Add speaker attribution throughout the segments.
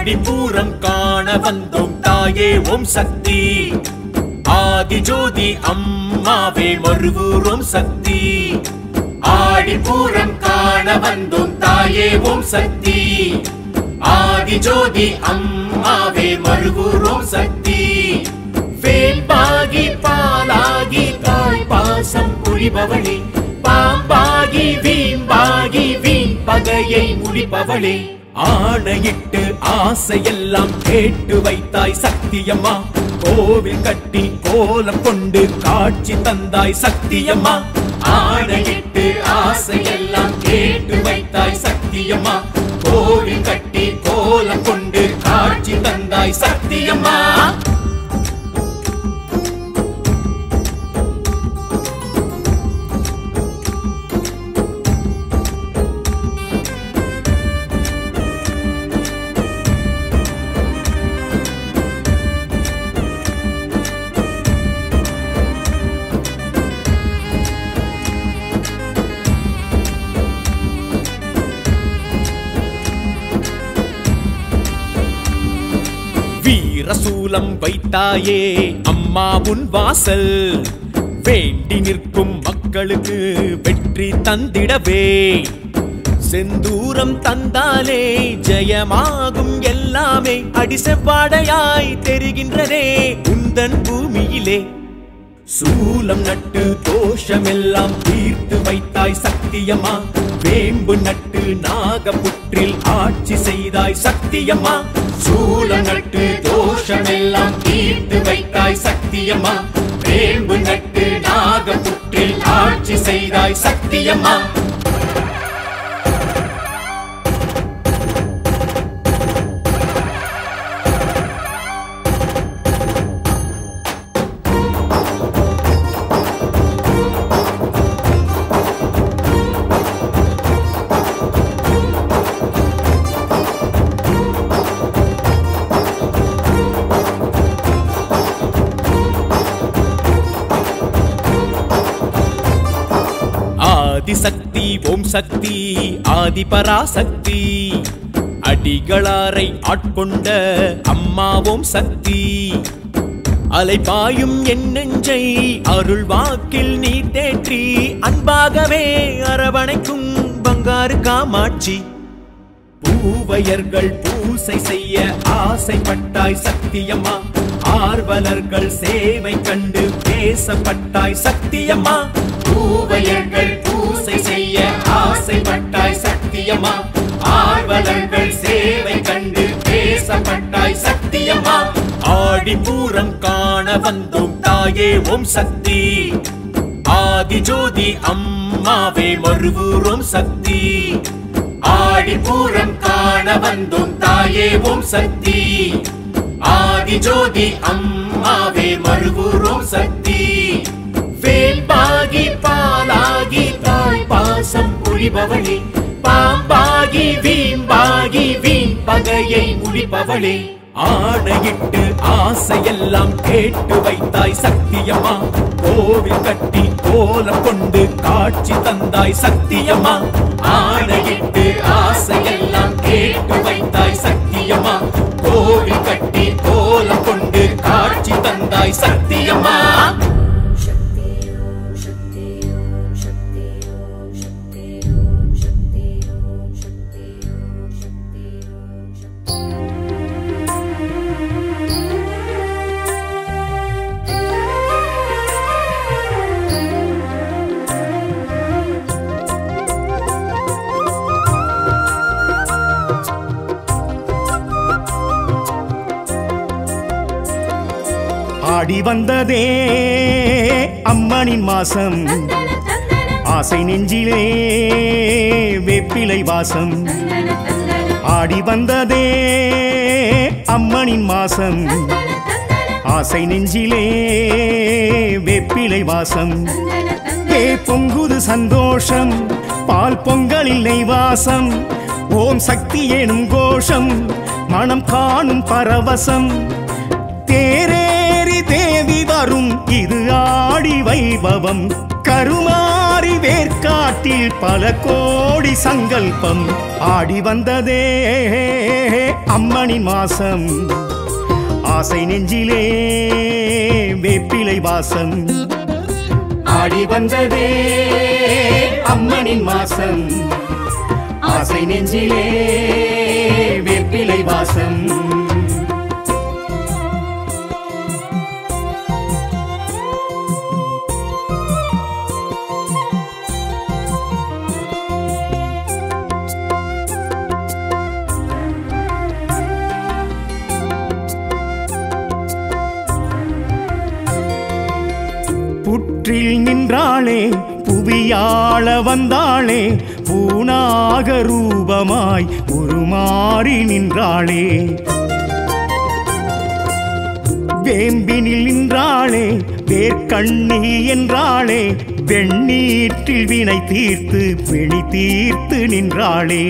Speaker 1: ஆடிப்பூரம் காண வந்தோம் தாயே ஓம் சக்தி ஆதிஜோதி அம்மாவே மறுவூரோம் சக்தி ஆடிப்பூரம் காண வந்தோம் தாயே ஓம் சக்தி ஆதிஜோதி அம்மாவே மறுவூரோம் சக்தி வேம்பாகி பாலாகி தாய் பாசம் புரிபவளே பாம்பாகி வீம்பாகி வீண் பகையை முடிப்பவளே ஆணையிட்டு ஆசையெல்லாம் கேட்டு வைத்தாய் சக்தியம்மா கோவில் கட்டி கோலம் கொண்டு காட்சி தந்தாய் சக்தியம்மா ஆணையிட்டு ஆசையெல்லாம் கேட்டு வைத்தாய் சக்தியம்மா கோவில் கட்டி கோலம் கொண்டு காட்சி தந்தாய் சக்தியம்மா வீரசூலம் வைத்தாயே அம்மா உன் வாசல் வேண்டி நிற்கும் மக்களுக்கு வெற்றி தந்திடவே செந்தூரம் தந்தாலே ஜெயமாகும் எல்லாமே அடி செவ்வாடையாய் தெரிகின்றதே உந்தன் பூமியிலே சூலம் நட்டு தோஷமெல்லாம் தீர்த்து வைத்தாய் சக்தியம்மா வேம்பு நட்டு நாகப்புற்றில் ஆட்சி செய்தாய் சக்தியம்மா சூலம் நட்டு தோஷமெல்லாம் தீர்த்து வைத்தாய் சக்தியம்மா வேம்பு நட்டு நாகப்புற்றில் ஆட்சி செய்தாய் சக்தியம்மா ஆதிசக்தி ஓம் சக்தி ஆதிபராசக்தி அடிகளாரை ஆட்கொண்ட அம்மா ஓம் சக்தி அலைபாயும் என் நெஞ்சை அருள் வாக்கில் நீ தேற்றி அன்பாகவே அரவணைக்கும் பங்காரு காமாட்சி பூவையர்கள் பூசை செய்ய ஆசைப்பட்டாய் சக்தியம்மா ஆர்வலர்கள் சேவை கண்டு பேசப்பட்டாய் சக்தியம்மா பூவையர்கள் பூசை செய்ய ஆசைப்பட்டாய் சக்தியம்மா ஆர்வலர்கள் சேவை கண்டு பேசப்பட்டாய் சக்தியம்மா ஆடிப்பூரம் காண வந்தோம் தாயே ஓம் சக்தி ஆதிஜோதி அம்மாவே மறுவூரோம் சக்தி ஆடிப்பூரம் காண வந்தோம் தாயே ஓம் சக்தி ஆதிஜோதி அம்மாவே மறுவூரோம் சக்தி வேம்பாகி பாலாகி தாய் பாசம் புரிபவளே பாம்பாகி வீம்பாகி வீண் பகையை முடிப்பவளே ஆணையிட்டு ஆசையெல்லாம் கேட்டு வைத்தாய் சக்தியம்மா கோவில் கட்டி கோலம் கொண்டு காட்சி தந்தாய் சக்தியம்மா ஆணையிட்டு ஆசையெல்லாம் கேட்டு வைத்தாய் சக்தியம்மா கோவில் கட்டி கோலம் கொண்டு காட்சி தந்தாய் சக்தியம்மா
Speaker 2: शक्ति ओम शक्ति ओम शक्ति ओम शक्ति ओम शक्ति ओम शक्ति ओम शक्ति ओम
Speaker 3: ஆடி வந்ததே அம்மனின் மாசம் ஆசை நெஞ்சிலே வெப்பிலை வாசம் ஆடி வந்ததே அம்மனின் மாசம் ஆசை நெஞ்சிலே வெப்பிலை வாசம் ஏ பொங்குது சந்தோஷம் பால் பொங்கலில் நெய் வாசம் ஓம் சக்தி எனும் கோஷம் மனம் காணும் பரவசம் தேரேறி தேவி வரும் இது ஆடி வைபவம் கருமாறி வேர்க்காட்டில் பல கோடி சங்கல்பம் ஆடி வந்ததே அம்மனின் மாசம் ஆசை நெஞ்சிலே வேப்பிலை வாசம் ஆடி வந்ததே அம்மனின் மாசம் ஆசை நெஞ்சிலே வேப்பிலை வாசம் புற்றில் நின்றாளே புவியாள வந்தாளே பூனாக ரூபமாய் உருமாறி நின்றாளே வேம்பினில் நின்றாளே வேர்க்கண்ணி என்றாளே வெண்ணீற்றில் வினை தீர்த்து பிணி தீர்த்து நின்றாளே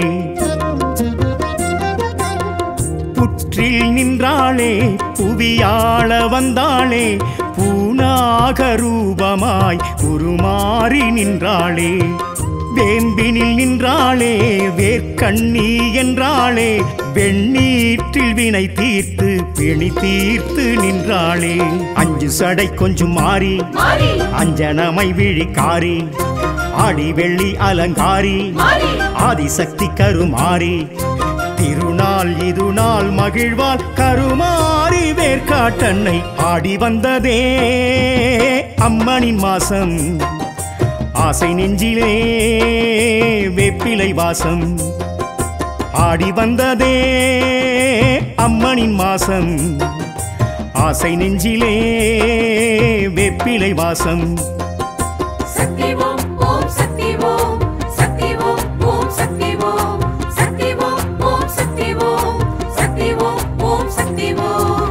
Speaker 3: புற்றில் நின்றாளே புவியாள வந்தாளே பூனாக ரூபமாய் உருமாறி நின்றாளே வேம்பினில் நின்றாளே வேர்க்கண்ணி என்றாளே வெண்ணீற்றில் வினை தீர்த்து பிணி தீர்த்து நின்றாளே அஞ்சு சடை கொஞ்சம் மாறி
Speaker 2: மாறி
Speaker 3: அஞ்சனமை விழிக்காரி ஆடி வெள்ளி அலங்காரி
Speaker 2: மாறி
Speaker 3: ஆதிசக்தி கருமாரி திருநாள் இது நாள் மகிழ்வால் கருமாரி வேர்க்காட்டன்னை ஆடி வந்ததே அம்மனின் மாசம் ஆசை நெஞ்சிலே வேப்பிலை வாசம் ஆடி வந்ததே அம்மனின் மாசம் ஆசை நெஞ்சிலே வேப்பிலை வாசம்
Speaker 2: சக்தி ஓம் ஓம் சக்தி ஓம் சக்தி ஓம் ஓம் சக்தி ஓம் சக்தி ஓம் ஓம் சக்தி ஓம் சக்தி ஓம் ஓம் சக்தி ஓம்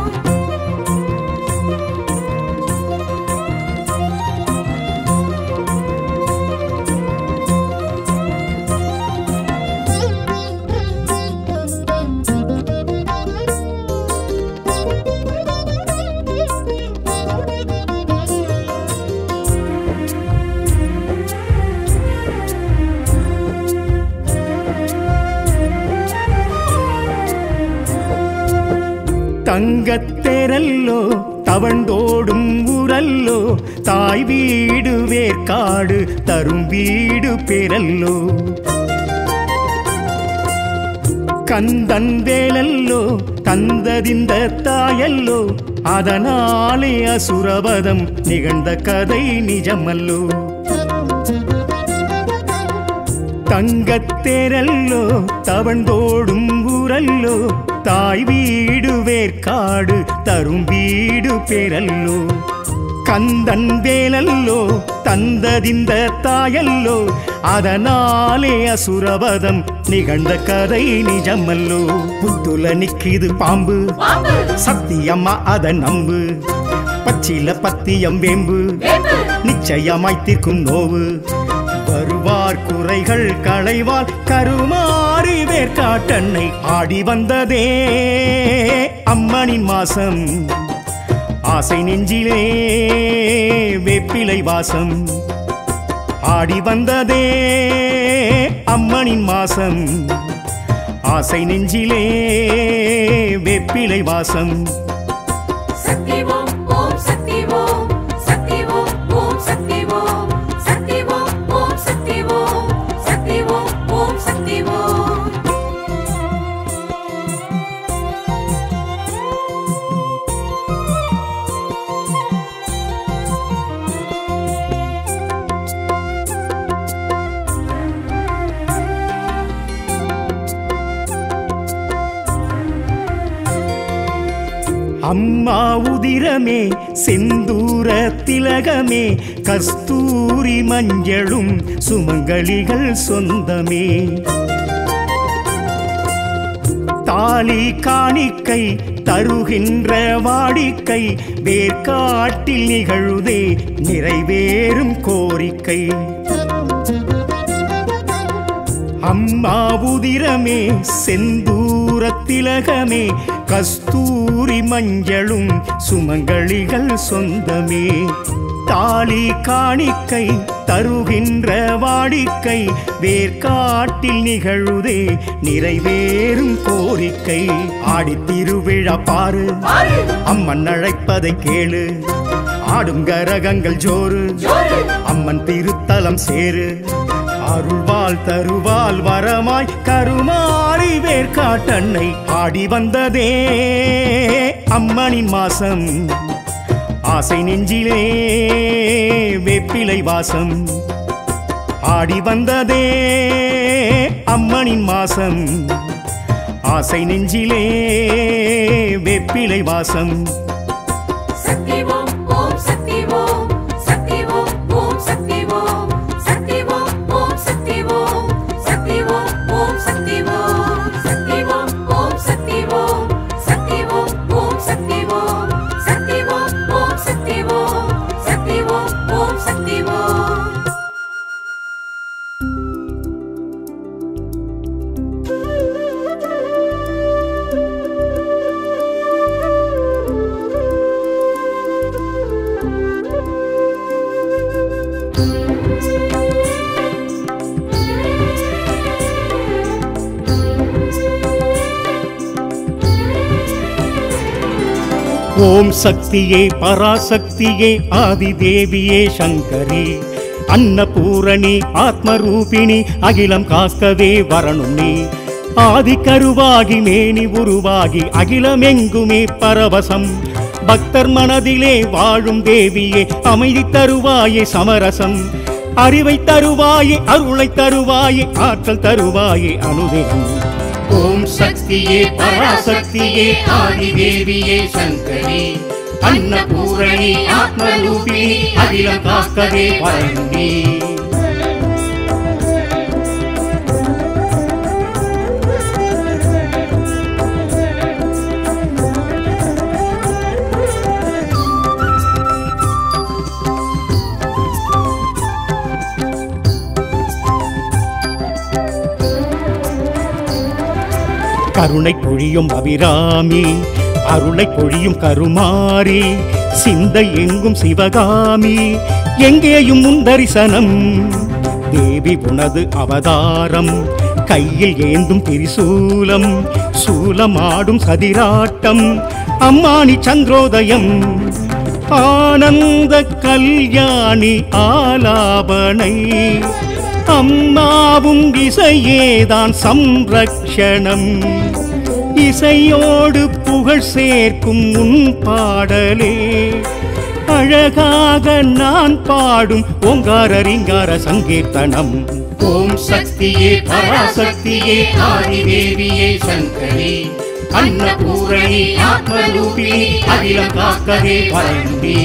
Speaker 3: தங்கத்தெரல்லோ தவழ்ந்தோடும் உரல்லோ தாய் வீடு வேர்க்காடு தரும் வீடு பெறல்லோ கந்தன் வேலல்லோ தந்ததிந்த தாயல்லோ அதனாலே அசுரவதம் நிகழ்ந்த கதை நிஜமல்லோ தங்கத்தேரல்லோ தவழ்ந்தோடும் ஊரல்லோ தாய் வீடு வேர்க்காடு தரும் வீடு பெறல்லோ கந்தன் வேலல்லோ தந்ததிந்த தாயல்லோ அதனாலே அசுரவதம் நிகழ்ந்த கதை நிஜமல்லோ புத்துல நிக்கிது பாம்பு
Speaker 2: பாம்பு
Speaker 3: சத்தியம்மா அத நம்பு பச்சில பத்தியம் வேம்பு
Speaker 2: வேம்பு
Speaker 3: நிச்சயமாய் தீர்க்கும் நோவு வருவார் குறைகள் களைவால் கருமாறி வேர்க்காட்டன்னை ஆடி வந்ததே அம்மனின் மாசம் ஆசை நெஞ்சிலே வேப்பிலை வாசம் ஆடி வந்ததே அம்மனின் மாசம் ஆசை நெஞ்சிலே வேப்பிலை வாசம்
Speaker 2: சக்தி ஓம் ஓம் சக்தி ஓம் சக்தி ஓம் ஓம் சக்தி ஓம் சக்தி ஓம் ஓம் சக்தி ஓம் சக்தி ஓம் ஓம் சக்தி ஓம்
Speaker 3: அம்மா உதிரமே செந்தூர திலகமே கஸ்தூரி மஞ்சளும் சுமங்கலிகள் சொந்தமே தாலி காணிக்கை தருகின்ற வாடிக்கை வேர்க்காட்டில் நிகழுதே நிறைவேறும் கோரிக்கை அம்மா உதிரமே செந்தூர திலகமே கஸ்தூரி மஞ்சளும் சுமங்கலிகள் சொந்தமே தாலி காணிக்கை தருகின்ற வாடிக்கை வேர்க்காட்டில் நிகழுதே நிறைவேறும் கோரிக்கை ஆடித் திருவிழா பாரு அம்மன் அழைப்பதை கேளு ஆடும் கரகங்கள் ஜோறு அம்மன் திருத்தலம் சேரு அருள்வாள் தருவாள் வரமாய் கருமாறி வேர்க்காட்டன்னை ஆடி வந்ததே அம்மனின் மாசம் ஆசை நெஞ்சிலே வேப்பிலை வாசம் ஆடி வந்ததே அம்மனின் மாசம் ஆசை நெஞ்சிலே வேப்பிலை வாசம்
Speaker 2: சக்தி ஓம் ஓம் சக்தி ஓம் சக்தி ஓம் ஓம் சக்தி ஓம் சக்தி ஓம் ஓம் சக்தி ஓம் சக்தி ஓம் ஓம் சக்தி ஓம் சக்தி ஓம் ஓம் சக்தி ஓம் சக்தி ஓம் ஓம் சக்தி ஓம் சக்தி ஓம் ஓம் சக்தி ஓம் சக்தி ஓம் ஓம் சக்தி ஓம்
Speaker 3: ஓம் சக்தியே பராசக்தியே ஆதிதேவியே சங்கரி அன்னபூரணி ஆத்மரூபிணி அகிலம் காக்கவே வரணும் நீ ஆதி கருவாகி மேனி உருவாகி அகிலமெங்குமே பரவசம் பக்தர் மனதிலே வாழும் தேவியே அமைதி தருவாயே சமரசம் அறிவை தருவாயே அருளை தருவாயே ஆற்றல் தருவாயே அனுதினம் ஓம் சக்தியே பராசக்தியே ஆதிதேவியே சங்கரி அன்னபூரணி ஆத்மரூபிணி அகிலம் காக்கவே வரண்டி கருணை பொழியும் அபிராமி அருளை பொழியும் கருமாரி சிந்தை எங்கும் சிவகாமி எங்கேயும் முந்தரிசனம் தேவி உனது அவதாரம் கையில் ஏந்தும் திரிசூலம் சூலமாடும் சதிராட்டம் அம்மானி சந்திரோதயம் ஆனந்த கல்யாணி ஆலாபனை அம்மாவும் இசையேதான் சம்ரக்ஷணம் இசையோடு புகழ் சேர்க்கும் உன் பாடலே அழகாக நான் பாடும் ஓங்கார ரிங்கார சங்கீர்த்தனம் ஓம் சக்தியே பராசக்தியே ஆதிதேவியே சங்கரி அன்னபூரணி ஆத்மரூபிணி அகிலம் காக்கவே வரண்டி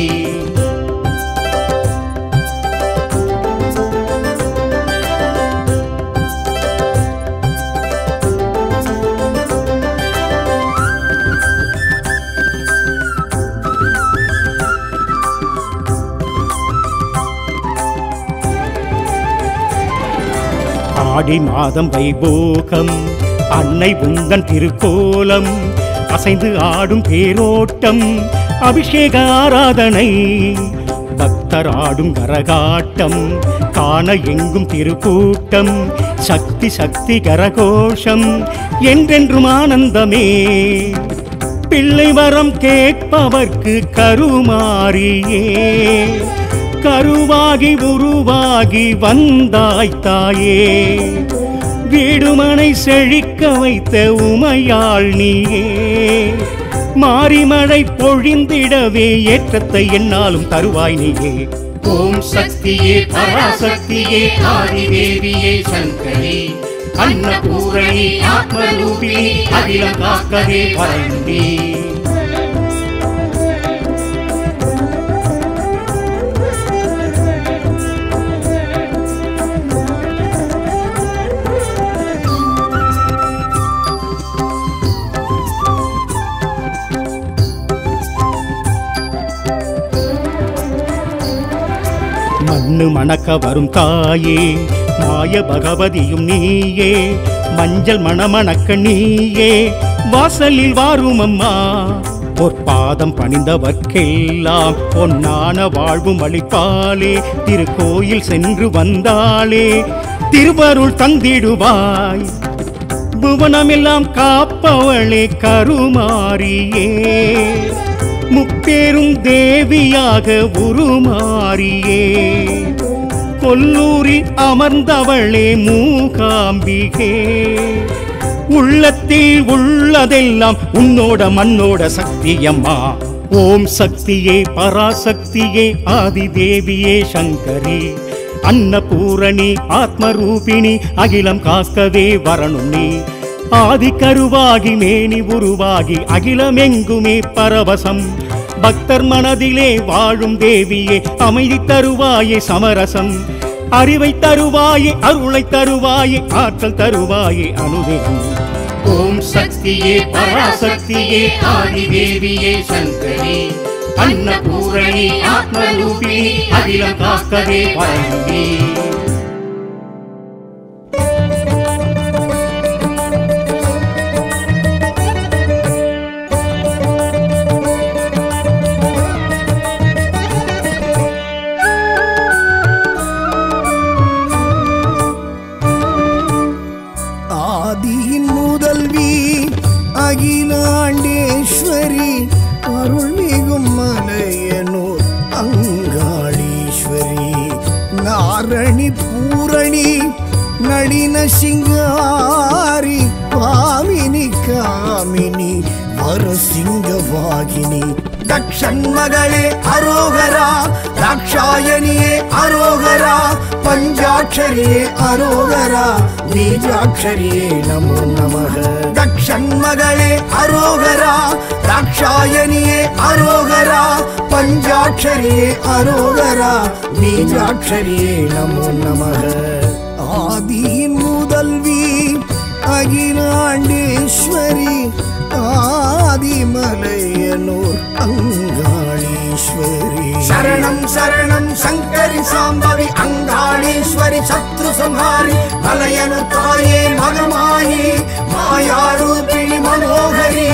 Speaker 3: ஆடி மாதம் வைபோகம் அன்னை உந்தன் திருக்கோலம் அசைந்து ஆடும் தேரோட்டம் அபிஷேக ஆராதனை பக்தர் ஆடும் கரகாட்டம் காண எங்கும் திருக்கூட்டம் சக்தி சக்தி கரகோஷம் என்றென்றும் ஆனந்தமே பிள்ளை வரம் கேட்பவர்க்கு கருமாறியே கருவாகி உருவாகி வந்தாய் தாயே வீடுமனை செழிக்க வைத்த உமையாள் நீயே மாரிமழை பொழிந்திடவே ஏற்றத்தை என்னாலும் தருவாய் நீயே ஓம் சக்தியே பராசக்தியே ஆதிதேவியே சங்கரி அன்னபூரணி ஆத்மரூபிணி அகிலம் காக்கவே வரண்டி மண்ணு மணக்க வரும் தாயே மாய பகவதியும் நீயே மஞ்சள் மணமணக்க நீயே வாசலில் வாரும் அம்மா பொற்பாதம் பணிந்தவர்க்கெல்லாம் பொன்னான வாழ்வும் அளிப்பாளே திருக்கோயில் சென்று வந்தாளே திருவருள் தந்திடுவாய் புவனமெல்லாம் காப்பவளே கருமாரியே முப்பேரும் தேவியாக உருமாறியே கொல்லூரில் அமர்ந்தவளே மூகாம்பிகே உள்ளத்தில் உள்ளதெல்லாம் உன்னோட மண்ணோட சக்தியம்மா ஓம் சக்தியே பராசக்தியே ஆதிதேவியே சங்கரி அன்னபூரணி ஆத்மரூபிணி அகிலம் காக்கவே வரணும் நீ ஆதி கருவாகி மேனி உருவாகி அகிலமெங்குமே பரவசம் பக்தர் மனதிலே வாழும் தேவியே அமைதி தருவாயே சமரசம் அறிவை தருவாயே அருளை தருவாயே ஆற்றல் தருவாயே அனுதினம் ஓம் சக்தியே பராசக்தியே ஆதிதேவியே சங்கரி அன்னபூரணி ஆத்மரூபிணி அகிலம் காக்கவே வரணுமே
Speaker 4: ஆதியின் முதல்வி அகிலாண்டேஸ்வரி அருள்மிகும் மலையனூர் அங்காளீஸ்வரி நாரணி பூரணி நளின சிங்காரி பாமினி காமினி வரசிங்கவாகினி தக்ஷன் மகளே அரோகரா தாட்சாயணியே அரோகரா பஞ்சாட்சரியே அரோகரா பீஜாட்சரியே நமோ நமக தக்ஷன் மகளே அரோகரா தாட்சாயணியே அரோகரா பஞ்சாட்சரியே அரோகரா பீஜாட்சரியே நமோ நமக ஆதியின் முதல்வி அகிலாண்டேஸ்வரி ஆதிமலையனூர் அங்காளீஸ்வரி சரணம் சரணம் சங்கரி சாம்பவி அங்காளீஸ்வரி சத்ரு சம்ஹாரி மலையனு தாயே மகமாயி மாயாரூபிணி மனோகரி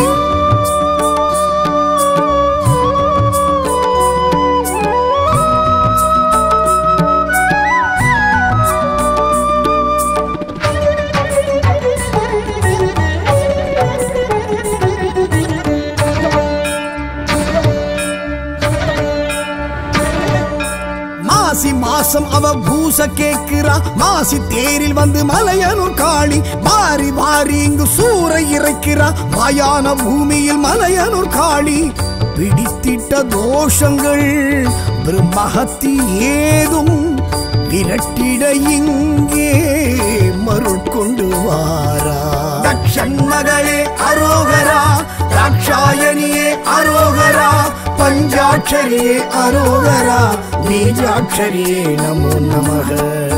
Speaker 4: மாசி மாசம் அவ பூச கேக்குறா மாசி தேரில் வந்து மலையனூர் காளி வாரி வாரி இங்கு சூறை இறைக்கிறா மாயான பூமியில் மலையனூர் காளி பிடித்திட்ட தோஷங்கள் பிரம்மஹத்தி ஏதும் விரட்டிட இங்கே மருள் கொண்டு வாரா தக்ஷன் மகளே அரோகரா தாட்சாயணியே அரோகரா பஞ்சாட்சரியே அரோகரா பீஜாட்சரியே நமோ நமக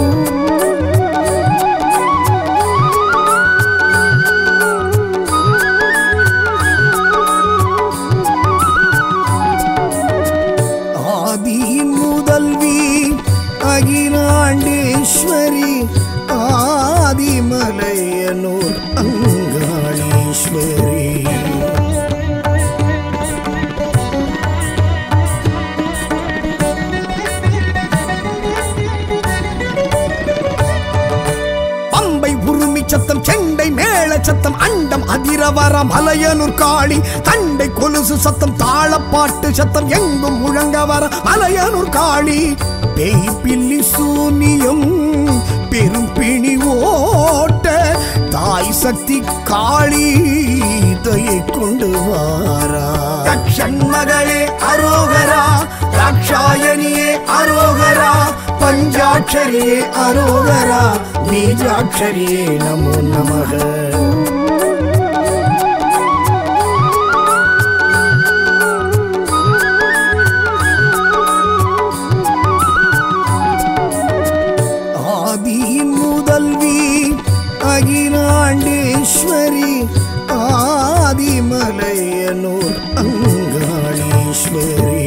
Speaker 4: ஆதியின் முதல்வி அகிலாண்டேஸ்வரி ஆதிமலையனூர் அங்காளீஸ்வரி பம்பை உருமி சத்தம் செண்டை மேள சத்தம் அண்டம் அதிரவர மலையனூர் காளி தண்டை கொலுசு சத்தம் தாளப்பாட்டு சத்தம் எங்கும் முழங்க வர மலையனூர் காளி பேய் பில்லி சூனியம் பெரும் பிணி ஓட்ட தாய் சக்தி காளி தயை கொண்டு வாரா தக்ஷன் மகளே அரோகரா தாட்சாயணியே அரோகரா பஞ்சாட்சரியே அரோகரா பீஜாட்சரியே நமோ நமக ஆதியின் முதல்வி அகிலாண்டேஸ்வரி ஆதிமலையனூர் அங்காளீஸ்வரி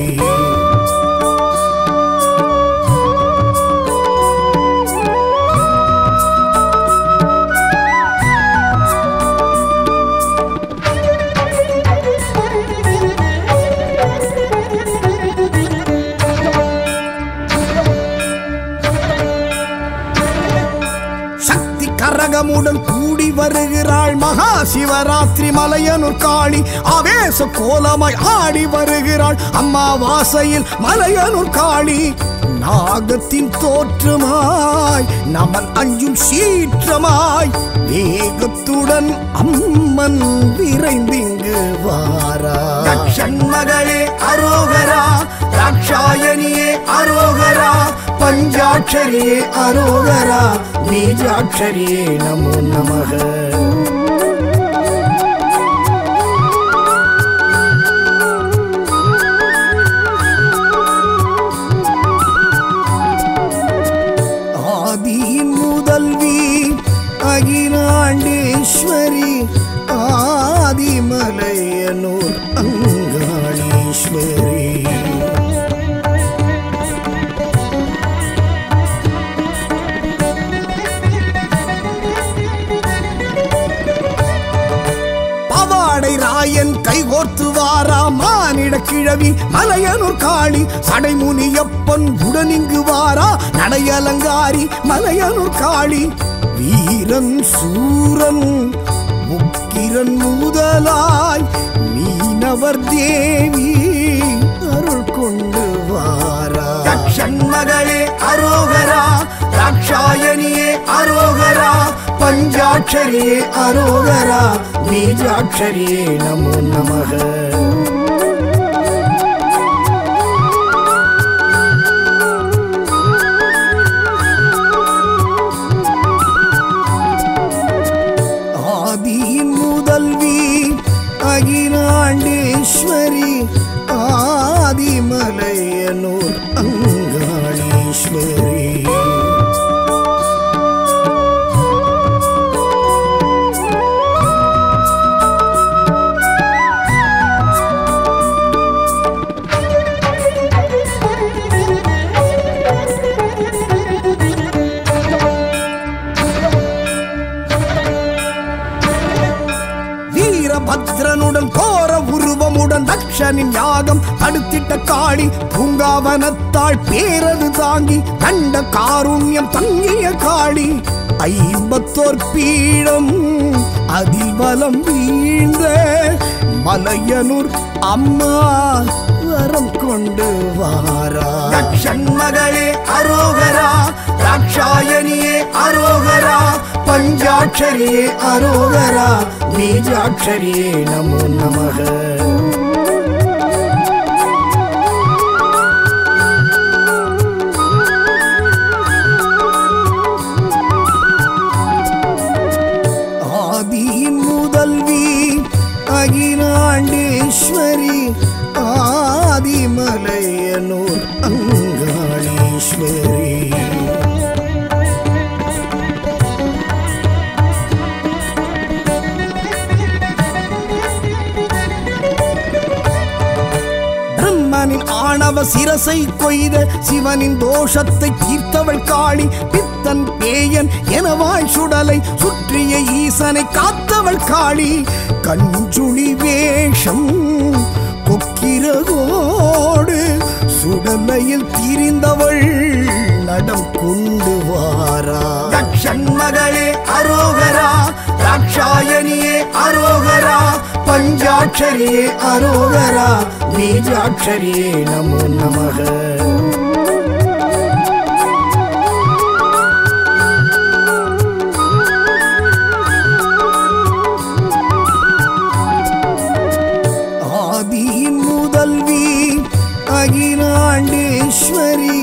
Speaker 4: கூட்டமுடன் கூடி வருகிறாள் மகா சிவராத்திரி மலையனூர் காளி ஆவேச கோலமாய் ஆடி வருகிறாள் அம்மாவாசையில் மலையனூர் காளி நாகத்தின் தோற்றமாய் நமன் அஞ்சும் சீற்றமாய் வேகத்துடன் அம்மன் விரைந்திங்கு வாரா மகளே அரோகரா ராட்சாயணியே அரோகரா பஞ்சாட்சரியே அரோகரா பீஜாட்சரியே நமோ நமக ஆதியின் முதல்வி அகிலாண்டேஸ்வரி ஆதிமலையனூர் அங்காளீஸ்வரி பவாடை ராயன் கைகோர்த்து வாரா மானிட கிழவி மலையனூர் காளி சடைமுனியப்பன் உடனிங்கு வாரா நடையலங்காரி மலையனூர் காளி வீரன் சூரன் முக்கிரன் முதலாய் மீனவர் தேவி அருள் கொண்டு வாரா மகளே அரோகரா ராட்சாயணியே அரோகரா பஞ்சாட்சரியே அரோகரா பீஜாட்சரியே நமோ நமக ஆதியின் முதல்வி அகிலாண்டேஸ்வரி ஆதிமலையனூர் அங்காளீஸ்வரி வீரபத்ரனுடன் கோர உருவமுடன் தக்ஷனின் யாகம் தடுத்திட்ட காளி பூங்காவனத்தாள் பேரது தாங்கி கண்ட காருண்யம் தங்கிய காளி ஐம்பத்தோர் பீடம் அதில் வலம் வீழ்ந்த மலையனூர் அம்மா வரம் கொண்டு வாரா மகளே அரோகரா ராட்சாயணியே அரோகரா பஞ்சாட்சரியே அரோகரா பீஜாட்சரியே நமோ நமக ஆதியின் முதல்வி அகிலாண்டேஸ்வரி ஆதிமலையனூர் அங்காளீஸ்வரி பிரம்மனின் ஆணவ சிரசை கொய்த சிவனின் தோஷத்தை தீர்த்தவள் காளி பித்தன் பேயன் எனவாய் சுடலை சுற்றிய ஈசனை காத்தவள் காளி கஞ்சுளி வேஷம் கொக்கிரகோடு சுடலையில் திரிந்தவள் நடம் கொண்டு வாரா மகளே அரோகரா ராட்சாயணியே அரோகரா பஞ்சாட்சரியே அரோகரா பீஜாட்சரியே நமோ நமக ஆதியின் முதல்வி அகிலாண்டேஸ்வரி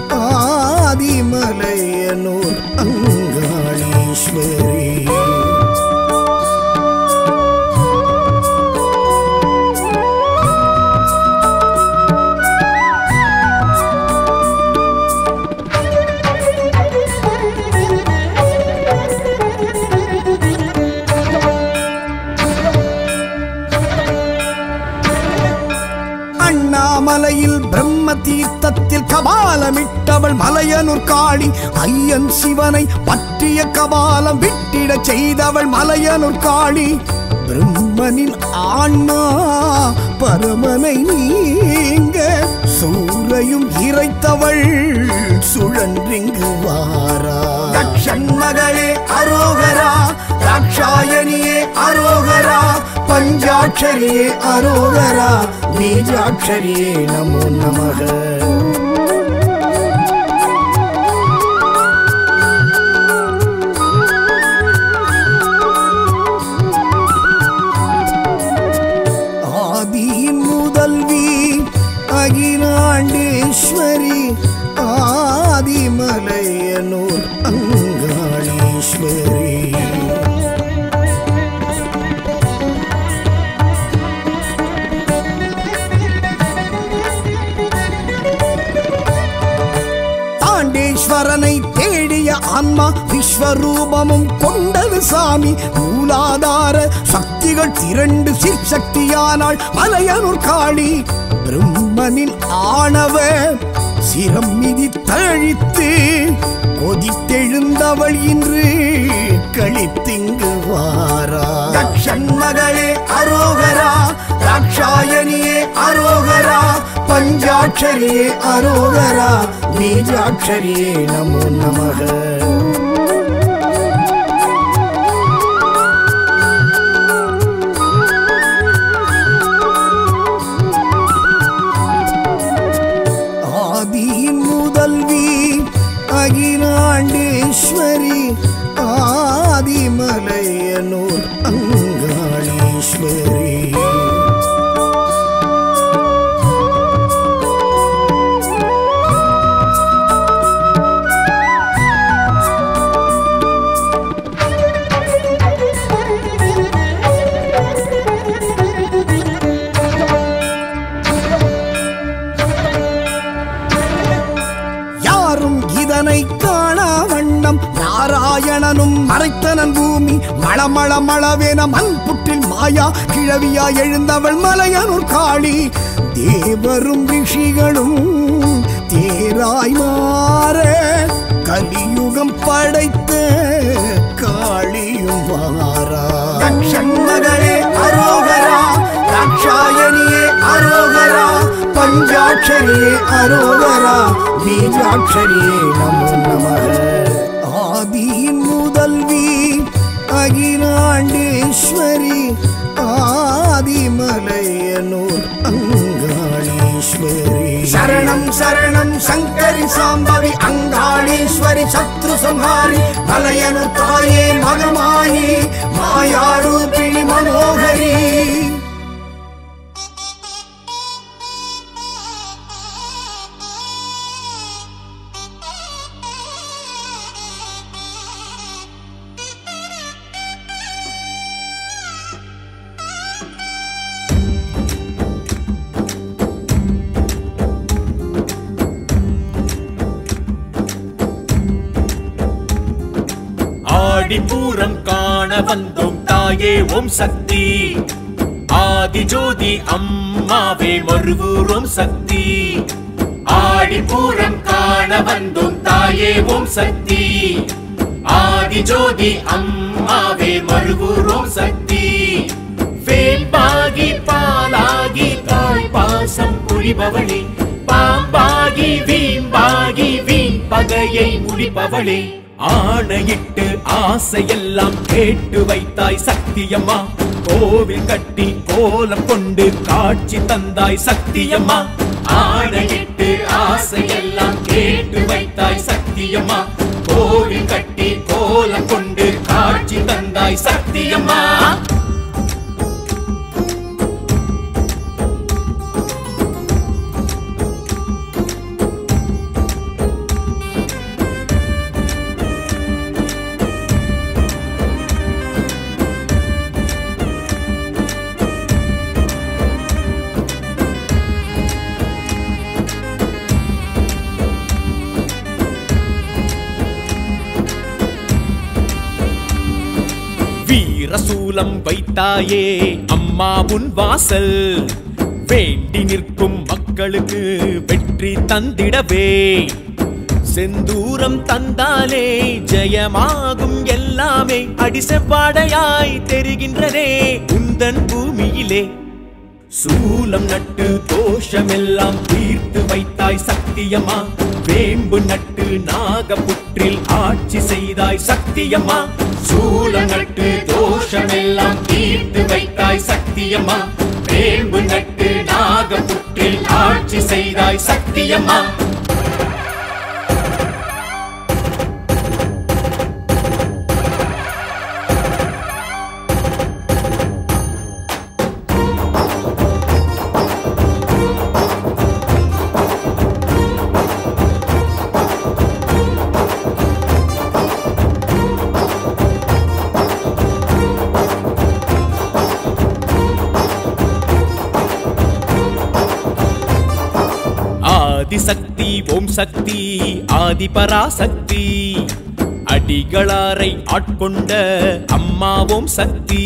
Speaker 4: ஆதிமலையனூர் அங்காளீஸ்வரி அண்ணாமலையில் பிரம்ம தீர்த்தத்தில் கபாலமிட்டவள் மலையனூர் காளி ஐயன் சிவனை பற்றிய கபாலம் விட்டிட செய்தவள் மலையனூர் காளி பிரம்மனின் ஆன்மா பரமனை நீங்க சூர மூளையும் இறைத்தவள் சுழன்றிங்கு வாரா தக்ஷன் மகளே அரோகரா தாட்சாயணியே அரோகரா பஞ்சாட்சரியே அரோகரா பீஜாட்சரியே நமோ நமக ஆதியின் முதல்வி அகிலாண்டேஸ்வரி ஆதிமலையனூர் அங்காளீஸ்வரி தாண்டேஸ்வரனை தேடிய ஆன்மா விஸ்வரூபமும் கொண்டது சாமி மூலாதார சக்திகள் திரண்டு சிற்சக்தியானாள் மலையனூர் காளி பிரம்மனின் ஆணவ சிரம் மிதி தழித்து கொதித்தெழுந்தவள் இன்று கழித்திங்கு வாரா தக்ஷன் மகளே அரோகரா தாட்சாயணியே அரோகரா பஞ்சாட்சரியே அரோகரா பீஜாட்சரியே நமோ நமக ஆதியின் முதல்வி அகிலாண்டேஸ்வரி ஆதிமலையனூர் அங்காளீஸ்வரி யாரும் இதனை காணா வண்ணம் நாராயணனும் மறைத்தனன் பூமி மளமள மளவென மண் புற்றில் மாயா கிழவியா எழுந்தவள் மலையனூர் காளி தேவரும் ரிஷிகளும் தேராய் மாற கலியுகம் படைத்த காளியும் வாரா தக்ஷன் மகளே அரோகரா தாட்சாயணியே அரோகரா பஞ்சாட்சரியே அரோகரா பீஜாட்சரியே நமோ நமக ஆதியின் முதல்வி அகிலாண்டேஸ்வரி ஆதிமலையனூர் அங்காளீஸ்வரி சரணம் சரணம் சங்கரி சாம்பவி அங்காளீஸ்வரி சத்ரு சம்ஹாரி மலையனூர் தாயே மகமாயி மாயாரூபிணி மனோகரி
Speaker 1: ஆடிப்பூரம் காண வந்தோம் தாயே ஓம் சக்தி ஆதிஜோதி அம்மாவே மறுவூரோம் சக்தி ஆடிப்பூரம் காண வந்தோம் தாயே ஓம் சக்தி ஆதிஜோதி அம்மாவே மறுவூரோம் சக்தி வேம்பாகி பாலாகி தாய் பாசம் புரிபவளே பாம்பாகி வீம்பாகி வீண் பகையை முடிப்பவளே ஆணையிட்டு ஆசையெல்லாம் கேட்டு வைத்தாய் சக்தியம்மா கோவில் கட்டி கோலம் கொண்டு காட்சி தந்தாய் சக்தியம்மா ஆணையிட்டு ஆசையெல்லாம் கேட்டு வைத்தாய் சக்தியம்மா கோவில் கட்டி கோலம் கொண்டு காட்சி தந்தாய் சக்தியம்மா வீரசூலம் வைத்தாயே அம்மா உன் வாசல் வேண்டி நிற்கும் மக்களுக்கு வெற்றி தந்திடவே செந்தூரம் தந்தாலே ஜெயமாகும் எல்லாமே அடி செவ்வாடையாய் தெரிகின்றதே உந்தன் பூமியிலே சூலம் நட்டு தோஷமெல்லாம் தீர்த்து வைத்தாய் சத்தியம்மா வேம்பு நட்டு நாகப்புற்றில் ஆட்சி செய்தாய் சத்தியம்மா சூலம் நட்டு தோஷமெல்லாம் தீர்த்து வைத்தாய் சத்தியம்மா வேம்பு நட்டு நாகப்புற்றில் ஆட்சி செய்தாய் சத்தியம்மா ஆதிசக்தி ஓம் சக்தி ஆதிபராசக்தி அடிகளாரை ஆட்கொண்ட அம்மாவோம் சக்தி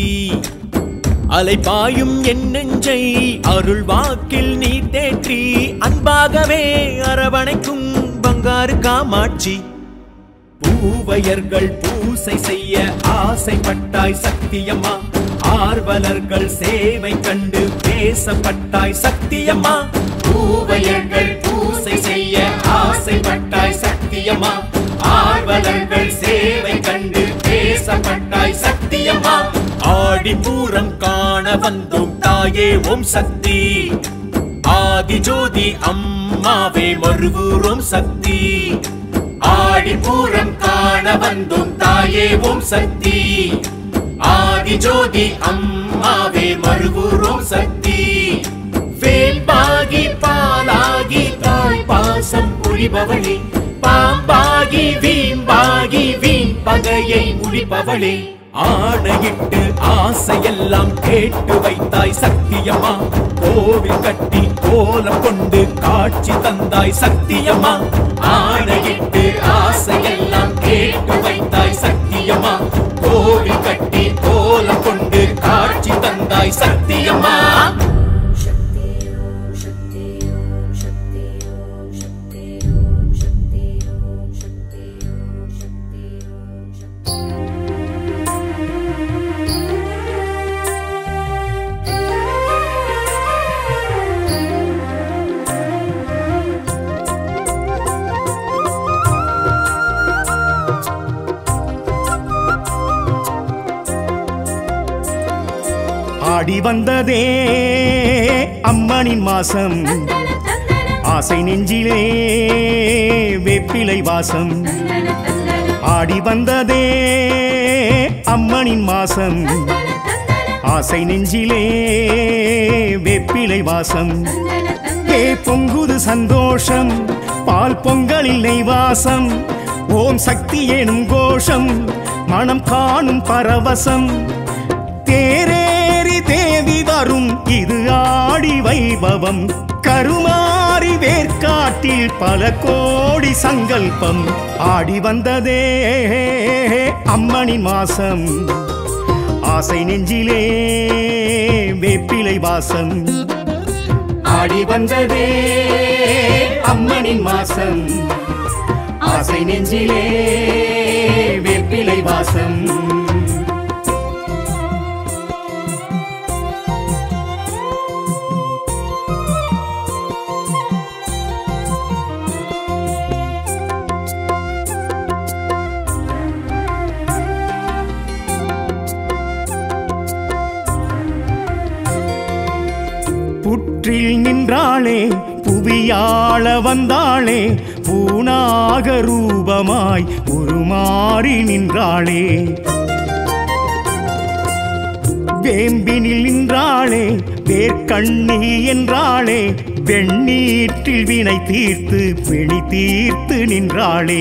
Speaker 1: அலைபாயும் என் நெஞ்சை அருள் வாக்கில் நீ தேற்றி அன்பாகவே அரவணைக்கும் பங்காரு காமாட்சி பூவையர்கள் பூசை செய்ய ஆசைப்பட்டாய் சத்தியம்மா ஆர்வலர்கள் சேவை கண்டு பேசப்பட்டாய் சத்தியம்மா பூவையர்கள் பூசை செய்ய ஆசைப்பட்டாய் சத்தியம்மா ஆர்வலர்கள் சேவை கண்டு பேசப்பட்டாய் சத்தியம்மா ஆடிப்பூரம் காண வந்தோம் தாயே ஓம் சக்தி ஆதிஜோதி அம்மாவே மறுவூரோம் சக்தி ஆடிப்பூரம் காண வந்தோம் தாயே ஓம் சக்தி ஆதிஜோதி அம்மாவே மறுவூரோம் சக்தி வேம்பாகி பாலாகி தாய் பாசம் புரிபவளே பாம்பாகி வீம்பாகி வீண் பகையை முடிப்பவளே ஆணையிட்டு ஆசையெல்லாம் கேட்டு வைத்தாய் சக்தியம்மா கோவில் கட்டி கோலம் கொண்டு காட்சி தந்தாய் சக்தியம்மா ஆணையிட்டு ஆசையெல்லாம் கேட்டு வைத்தாய் சக்தியம்மா கோவில் கட்டி கோலம் கொண்டு காட்சி தந்தாய் சக்தியம்மா
Speaker 2: शक्ति ओम शक्ति ओम शक्ति ओम शक्ति ओम शक्ति ओम शक्ति ओम शक्ति ओम
Speaker 3: ஆடி வந்ததே அம்மனின் மாசம்
Speaker 2: தந்தன தந்தன
Speaker 3: ஆசை நெஞ்சிலே வேப்பிலை வாசம்
Speaker 2: தந்தன தந்தன
Speaker 3: ஆடி வந்ததே அம்மனின் மாசம்
Speaker 2: தந்தன தந்தன
Speaker 3: ஆசை நெஞ்சிலே வேப்பிலை வாசம்
Speaker 2: தந்தன தந்தன
Speaker 3: ஏ பொங்குது சந்தோஷம் பால் பொங்கலில் நெய்வாசம் ஓம் சக்தி எனும் கோஷம் மனம் காணும் பரவசம் தேரேறி தேவி வரும் இது ஆடி வைபவம் கருமாறி வேர்க்காட்டில் பல கோடி சங்கல்பம் ஆடி வந்ததே அம்மனின் மாசம் ஆசை நெஞ்சிலே வேப்பிலை வாசம் ஆடி வந்ததே அம்மனின் மாசம் ஆசை நெஞ்சிலே வேப்பிலை வாசம் புற்றில் நின்றாளே புவியாள வந்தாளே பூனாக ரூபமாய் உருமாறி நின்றாளே வேம்பினில் நின்றாளே வேர்க்கண்ணி என்றாளே வெண்ணீற்றில் வினை தீர்த்து பிணி தீர்த்து நின்றாளே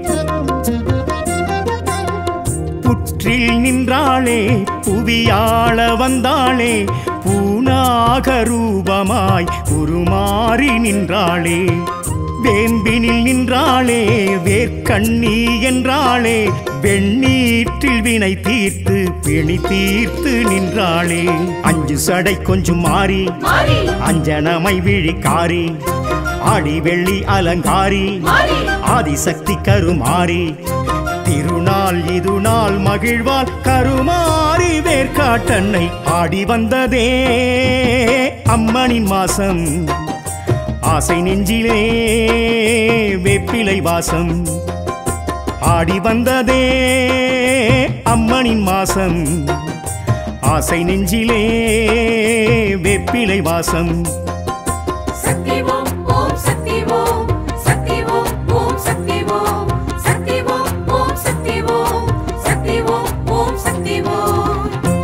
Speaker 3: புற்றில் நின்றாளே புவியாள வந்தாளே பூனாக ரூபமாய் உருமாறி நின்றாளே வேம்பினில் நின்றாளே வேர்க்கண்ணி என்றாளே வெண்ணீற்றில் வினை தீர்த்து பிணி தீர்த்து நின்றாளே அஞ்சு சடை கொஞ்சம் மாறி
Speaker 2: மாறி
Speaker 3: அஞ்சனமை விழிக்காரி ஆடி வெள்ளி அலங்காரி
Speaker 2: மாறி
Speaker 3: ஆதிசக்தி கருமாறி திருநாள் நாள் இது நாள் மகிழ்வால் கருமாறி வேர்க்காட்டன்னை ஆடி வந்ததே அம்மனின் மாசம் ஆசை நெஞ்சிலே வேப்பிலை வாசம் ஆடி வந்ததே அம்மனின் மாசம் ஆசை நெஞ்சிலே வேப்பிலை வாசம்
Speaker 2: சக்தி ஓம் ஓம் சக்தி ஓம் சக்தி ஓம் ஓம் சக்தி ஓம் சக்தி ஓம் ஓம் சக்தி ஓம் சக்தி ஓம் ஓம் சக்தி ஓம்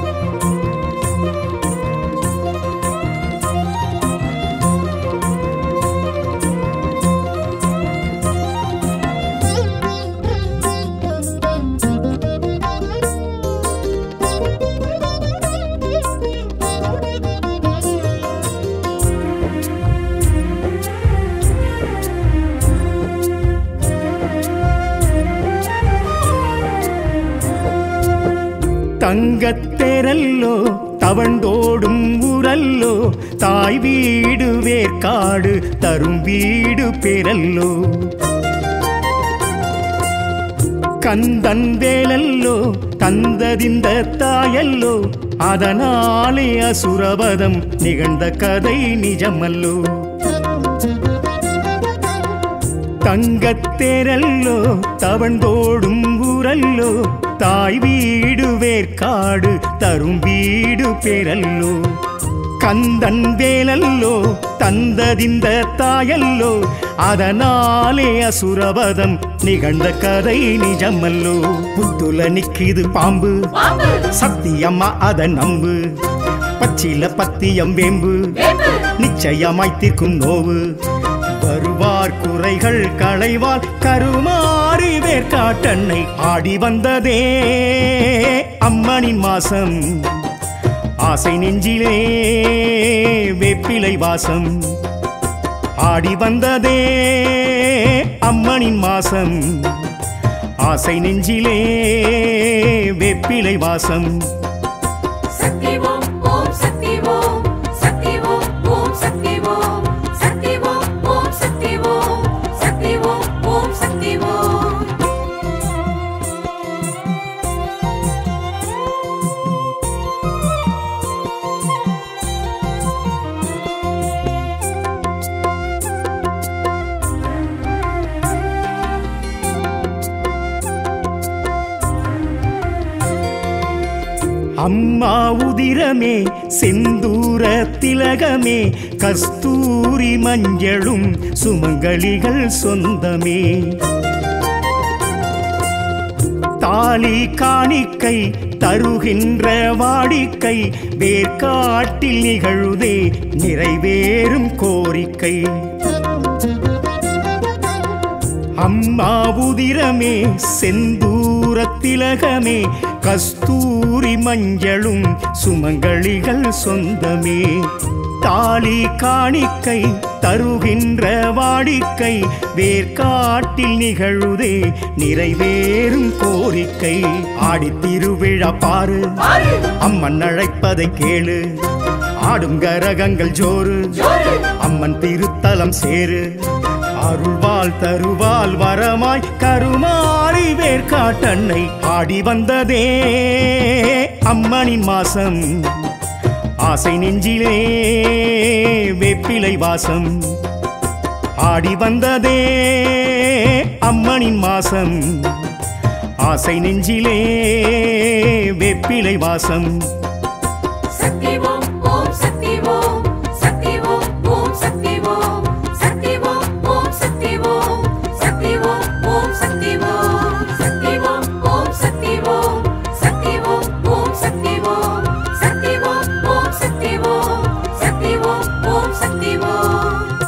Speaker 3: தங்கத்தெரல்லோ தவண்டோடும் உரல்லோ தாய் வீடு வேர்க்காடு தரும் வீடு பெறல்லோ கந்தன் வேலல்லோ தந்ததிந்த தாயல்லோ அதனாலே அசுரபதம் நிகழ்ந்த கதை நிஜமல்லோ தங்கத்தேரல்லோ தவண்டோடும் ஊரல்லோ தாய் வீடு வேர்க்காடு தரும் வீடு பெறல்லோ கந்தன் வேலல்லோ தந்ததிந்த தாயல்லோ அதனாலே அசுரபதம் நிகழ்ந்த கதை நிஜமல்லோ புத்துல நிக்கிது பாம்பு
Speaker 2: பாம்பு
Speaker 3: சத்தியம்மா அத நம்பு பச்சில பத்தியம் வேம்பு
Speaker 2: வேம்பு
Speaker 3: நிச்சயமாய் தீர்க்கும் நோவு வருவார் குறைகள் களைவால் கருமாறி வேர்க்காட்டன்னை ஆடி வந்ததே அம்மனின் மாசம் ஆசை நெஞ்சிலே வேப்பிலை வாசம் ஆடி வந்ததே அம்மனின் மாசம் ஆசை நெஞ்சிலே வேப்பிலை வாசம்
Speaker 2: சக்தி ஓம் ஓம் சக்தி ஓம் சக்தி ஓம் ஓம் சக்தி ஓம் சக்தி ஓம் ஓம் சக்தி ஓம் சக்தி ஓம் ஓம் சக்தி ஓம்
Speaker 3: அம்மா உதிரமே செந்தூர திலகமே கஸ்தூரி மஞ்சளும் சுமங்கலிகள் சொந்தமே தாலி காணிக்கை தருகின்ற வாடிக்கை வேர்க்காட்டில் நிகழுதே நிறைவேறும் கோரிக்கை அம்மா உதிரமே செந்தூர திலகமே கஸ்தூரி மஞ்சளும் சுமங்கலிகள் சொந்தமே தாலி காணிக்கை தருகின்ற வாடிக்கை வேர்க்காட்டில் நிகழுதே நிறைவேறும் கோரிக்கை ஆடித் திருவிழா பாரு
Speaker 2: பாரு
Speaker 3: அம்மன் அழைப்பதை கேளு ஆடும் கரகங்கள் ஜோறு
Speaker 2: ஜோரு
Speaker 3: அம்மன் திருத்தலம் சேரு அருள்வாள் தருவாள் வரமாய் கருமாறி வேர்க்காட்டன்னை ஆடி வந்ததே அம்மனின் மாசம் ஆசை நெஞ்சிலே வேப்பிலை வாசம் ஆடி வந்ததே அம்மனின் மாசம் ஆசை நெஞ்சிலே வேப்பிலை வாசம்
Speaker 2: சக்தி ஓம் ஓம் சக்தி ஓம் சக்தி ஓம் ஓம் சக்தி ஓம் சக்தி ஓம் ஓம் சக்தி ஓம் சக்தி ஓம் ஓம் சக்தி ஓம் சக்தி ஓம் ஓம் சக்தி ஓம் சக்தி ஓம் ஓம் சக்தி ஓம் சக்தி ஓம் ஓம் சக்தி ஓம் சக்தி ஓம் ஓம் சக்தி ஓம்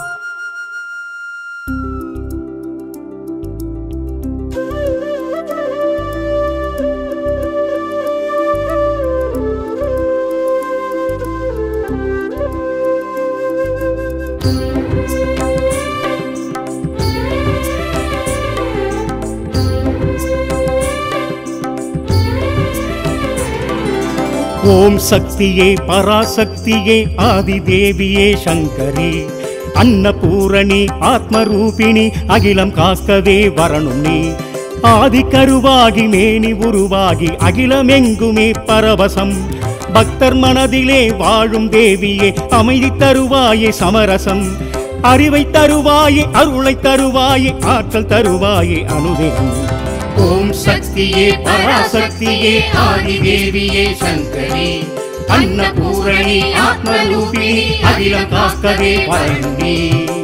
Speaker 3: ஓம் சக்தியே பராசக்தியே ஆதிதேவியே சங்கரி அன்னபூரணி ஆத்மரூபிணி அகிலம் காக்கவே வரணும் நீ ஆதி கருவாகி மேனி உருவாகி அகிலமெங்குமே பரவசம் பக்தர் மனதிலே வாழும் தேவியே அமைதி தருவாயே சமரசம் அறிவை தருவாயே அருளை தருவாயே ஆற்றல் தருவாயே அனுதினம் ஓம் சக்தியே பராசக்தியே ஆதி தேவியே சங்கரி அன்னபூரணி ஆத்மரூபிணி அகிலம் காக்கவே வரண்டி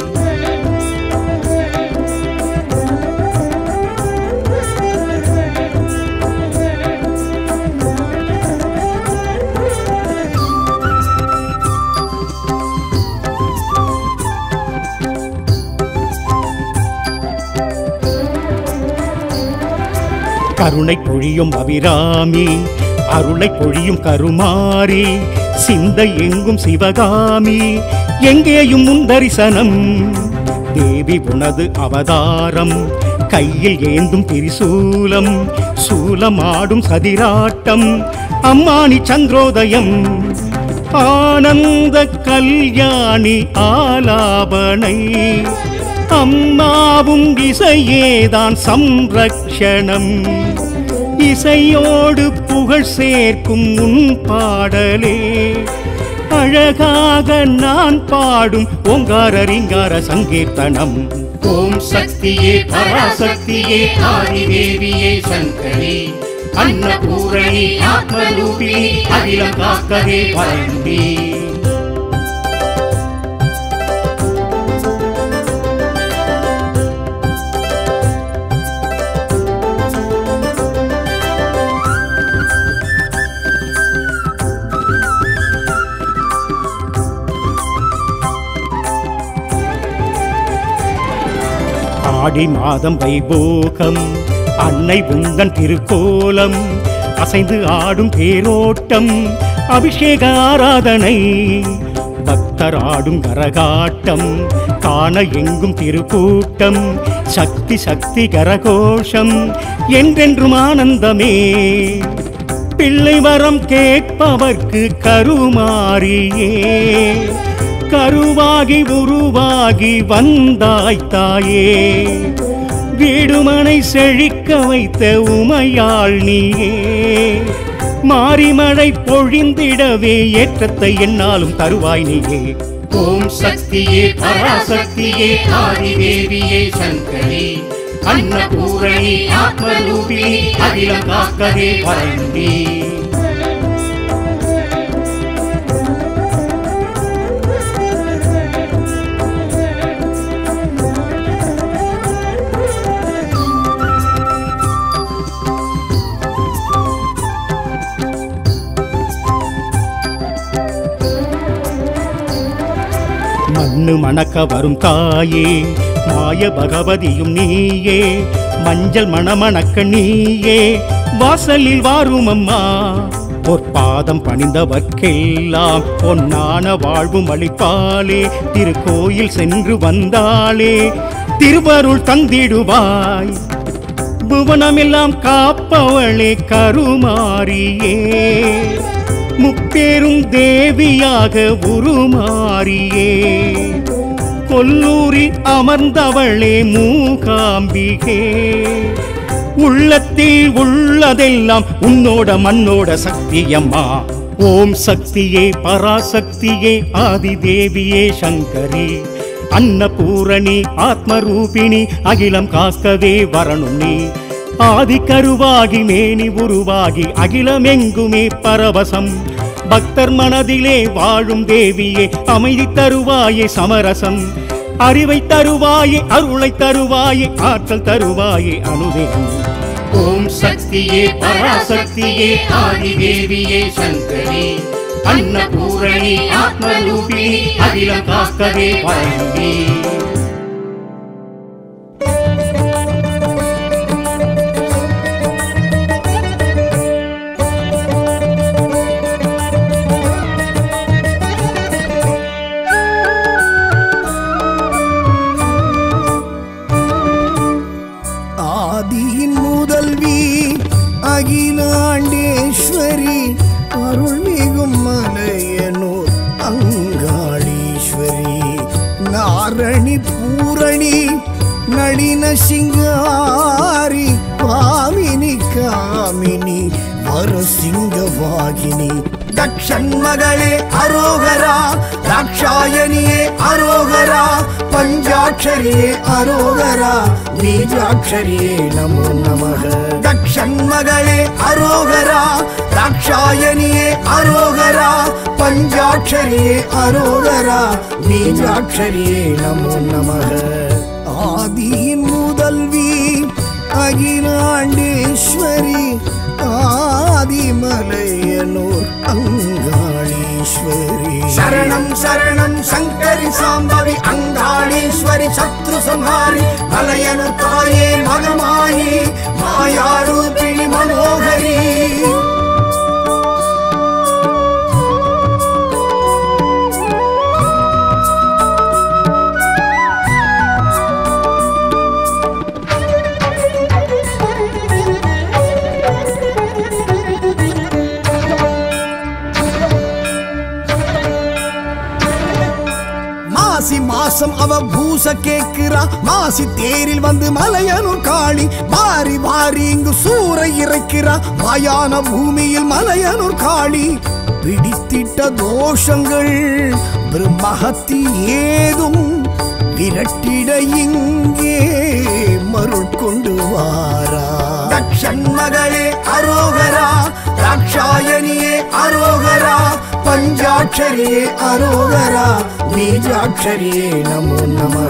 Speaker 3: கருணை பொழியும் அபிராமி அருளை பொழியும் கருமாரி சிந்தை எங்கும் சிவகாமி எங்கேயும் முந்தரிசனம் தேவி உனது அவதாரம் கையில் ஏந்தும் திரிசூலம் சூலமாடும் சதிராட்டம் அம்மானி சந்திரோதயம் ஆனந்த கல்யாணி ஆலாபனை அம்மாவும் இசையேதான் சம்ரக்ஷணம் இசையோடு புகழ் சேர்க்கும் உன் பாடலே அழகாக நான் பாடும் ஓங்கார ரிங்கார சங்கீர்த்தனம் ஓம் சக்தியே பராசக்தியே ஆதிதேவியே சங்கரி அன்னபூரணி ஆத்மரூபிணி அகிலம் காக்கவே வரண்டி ஆடி மாதம் வைபோகம் அன்னை உந்தன் திருக்கோலம் அசைந்து ஆடும் தேரோட்டம் அபிஷேக ஆராதனை பக்தர் ஆடும் கரகாட்டம் காண எங்கும் திருக்கூட்டம் சக்தி சக்தி கரகோஷம் என்றென்றும் ஆனந்தமே பிள்ளை வரம் கேட்பவர்க்கு கருமாறியே கருவாகி உருவாகி வந்தாய் தாயே வீடுமனை செழிக்க வைத்த உமையாள் நீயே மாரிமழை பொழிந்திடவே ஏற்றத்தை என்னாலும் தருவாய் நீயே ஓம் சக்தியே பராசக்தியே ஆதிதேவியே சங்கரி அன்னபூரணி ஆத்மரூபிணி அகிலம் காக்கவே வரண்டி மண்ணு மணக்க வரும் தாயே மாய பகவதியும் நீயே மஞ்சள் மணமணக்க நீயே வாசலில் வாரும் அம்மா பொற்பாதம் பணிந்தவர்க்கெல்லாம் பொன்னான வாழ்வும் அளிப்பாளே திருக்கோயில் சென்று வந்தாளே திருவருள் தந்திடுவாய் புவனமெல்லாம் காப்பவளே கருமாரியே முப்பேரும் தேவியாக உருமாறியே கொல்லூரில் அமர்ந்தவளே மூகாம்பிகே உள்ளத்தில் உள்ளதெல்லாம் உன்னோட மண்ணோட சக்தியம்மா ஓம் சக்தியே பராசக்தியே ஆதிதேவியே சங்கரி அன்னபூரணி ஆத்மரூபிணி அகிலம் காக்கவே வரணும் நீ ஆதி கருவாகி மேனி உருவாகி அகிலமெங்குமே பரவசம் பக்தர் மனதிலே வாழும் தேவியே அமைதி தருவாயே சமரசம் அறிவை தருவாயே அருளை தருவாயே ஆற்றல் தருவாயே அனுதினம் ஓம் சக்தியே பராசக்தியே ஆதிதேவியே சங்கரி அன்னபூரணி ஆத்மரூபிணி அகிலம் காக்கவே வரண்டி
Speaker 4: ஆதியின் முதல்வி அகிலாண்டேஸ்வரி அருள்மிகும் மலையனூர் அங்காளீஸ்வரி நாரணி பூரணி நளின சிங்காரி வாமினி காமினி வரசிங்க வாகினி தக்ஷன் மகளே அரோகரா தாட்சாயணியே அரோகரா பஞ்சாட்சரியே அரோகரா பீஜாட்சரியே நமோ நமக தக்ஷன் மகளே அரோகரா தாட்சாயணியே அரோகரா பஞ்சாட்சரியே அரோகரா பீஜாட்சரியே நமோ நமக ஆதியின் முதல்வி அகிலாண்டேஸ்வரி ஆதிமலையனூர் அங்காளீஸ்வரி சரணம் சரணம் சங்கரி சாம்பவி அங்காளீஸ்வரி சத்ரு சம்ஹாரி மலையனு தாயே மகமாயி மாயாரூபிணி மனோகரி மாசி மாசம் அவ பூச கேக்குறா மாசி தேரில் வந்து மலையனூர் காளி வாரி வாரி இங்கு சூறை இறைக்கிறா மாயான பூமியில் மலையனூர் காளி பிடித்திட்ட தோஷங்கள் பிரம்மஹத்தி ஏதும் விரட்டிட இங்கே மருள் கொண்டு வாரா தக்ஷன் மகளே அரோகரா தாட்சாயணியே அரோகரா பஞ்சாட்சரியே அரோகரா பீஜாட்சரியே நமோ நமக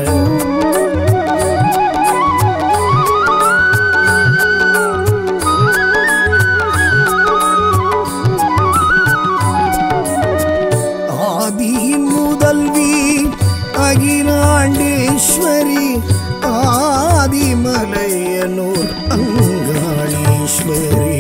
Speaker 4: ஆதியின் முதல்வி அகிலாண்டேஸ்வரி ஆதிமலையனூர் அங்காளீஸ்வரி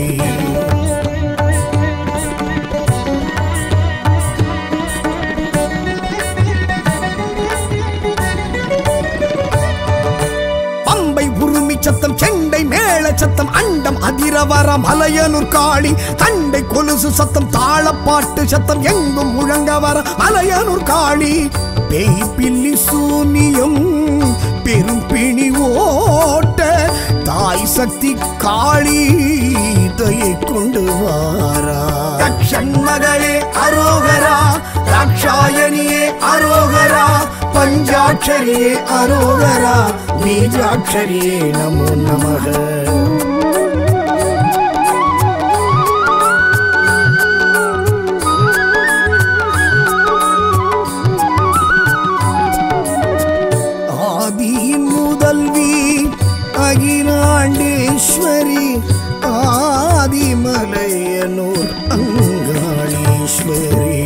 Speaker 4: பம்பை உருமி சத்தம் செண்டை மேள சத்தம் அண்டம் அதிரவர மலையனூர் காளி தண்டை கொலுசு சத்தம் தாளப்பாட்டு சத்தம் எங்கும் முழங்க வர மலையனூர் காளி பேய் பில்லி சூனியம் பெரும் பிணி ஓட்ட தாய் சக்தி காளி தயை கொண்டு வாரா தக்ஷன் மகளே அரோகரா தாட்சாயணியே அரோகரா பஞ்சாட்சரியே அரோகரா பீஜாட்சரியே நமோ நமக ஆதியின் முதல்வி அகிலாண்டேஸ்வரி ஆதிமலையனூர் அங்காளீஸ்வரி